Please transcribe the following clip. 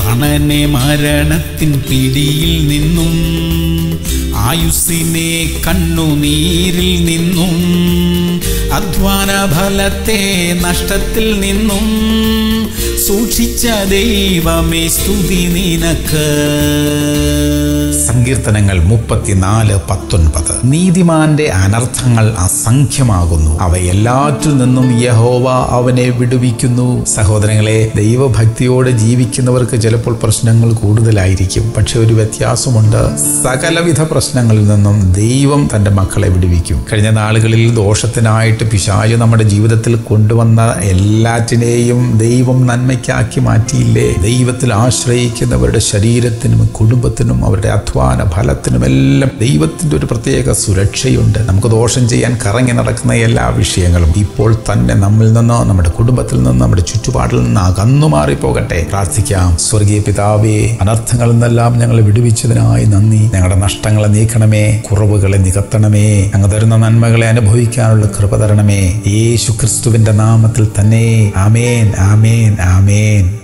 പ്രാണനെ മരണത്തിൻ പിടിയിൽ നിന്നും ആയുസ്സിനെ കണ്ണുനീരിൽ നിന്നും അധ്വാന ഫലത്തെ നഷ്ടത്തിൽ നിന്നും സൂക്ഷിച്ച ദൈവമേ സ്തുതി നിനക്ക് സങ്കീർത്തനങ്ങൾ മുപ്പത്തിനാല് പത്തൊൻപത് നീതിമാന്റെ അനർത്ഥങ്ങൾ അസംഖ്യമാകുന്നു അവയെല്ലാറ്റിൽ നിന്നും യഹോവ അവനെ വിടുവിക്കുന്നു സഹോദരങ്ങളെ ദൈവഭക്തിയോടെ ജീവിക്കുന്നവർക്ക് ചിലപ്പോൾ പ്രശ്നങ്ങൾ കൂടുതലായിരിക്കും പക്ഷെ ഒരു വ്യത്യാസമുണ്ട് സകലവിധ പ്രശ്നങ്ങളിൽ നിന്നും ദൈവം തന്റെ മക്കളെ വിടുവിക്കും കഴിഞ്ഞ നാളുകളിൽ ദോഷത്തിനായിട്ട് പിശാചു നമ്മുടെ ജീവിതത്തിൽ കൊണ്ടുവന്ന എല്ലാറ്റിനെയും ദൈവം നന്മയ്ക്കാക്കി മാറ്റിയില്ലേ ദൈവത്തിൽ ആശ്രയിക്കുന്നവരുടെ ശരീരത്തിനും കുടുംബത്തിനും അവരുടെ അധ്വാന ഫലത്തിനുമെല്ലാം ദൈവത്തിന്റെ ഒരു പ്രത്യേക സുരക്ഷയുണ്ട് നമുക്ക് ദോഷം ചെയ്യാൻ കറങ്ങി നടക്കുന്ന എല്ലാ വിഷയങ്ങളും ഇപ്പോൾ തന്നെ നമ്മിൽ നിന്നോ നമ്മുടെ കുടുംബത്തിൽ നിന്നോ നമ്മുടെ ചുറ്റുപാടിൽ നിന്ന് അകന്നു മാറിപ്പോകട്ടെ പ്രാർത്ഥിക്കാം സ്വർഗീയ പിതാവേ അനർത്ഥങ്ങളിൽ നിന്നെല്ലാം ഞങ്ങളെ വിടുവിച്ചതിനായി നന്ദി ഞങ്ങളുടെ നഷ്ടങ്ങളെ നീക്കണമേ കുറവുകളെ നികത്തണമേ അങ്ങ് തരുന്ന നന്മകളെ അനുഭവിക്കാനുള്ള കൃപ തരണമേ യേശു ക്രിസ്തുവിന്റെ നാമത്തിൽ തന്നെ ആമേൻ ആമേൻ ആമേൻ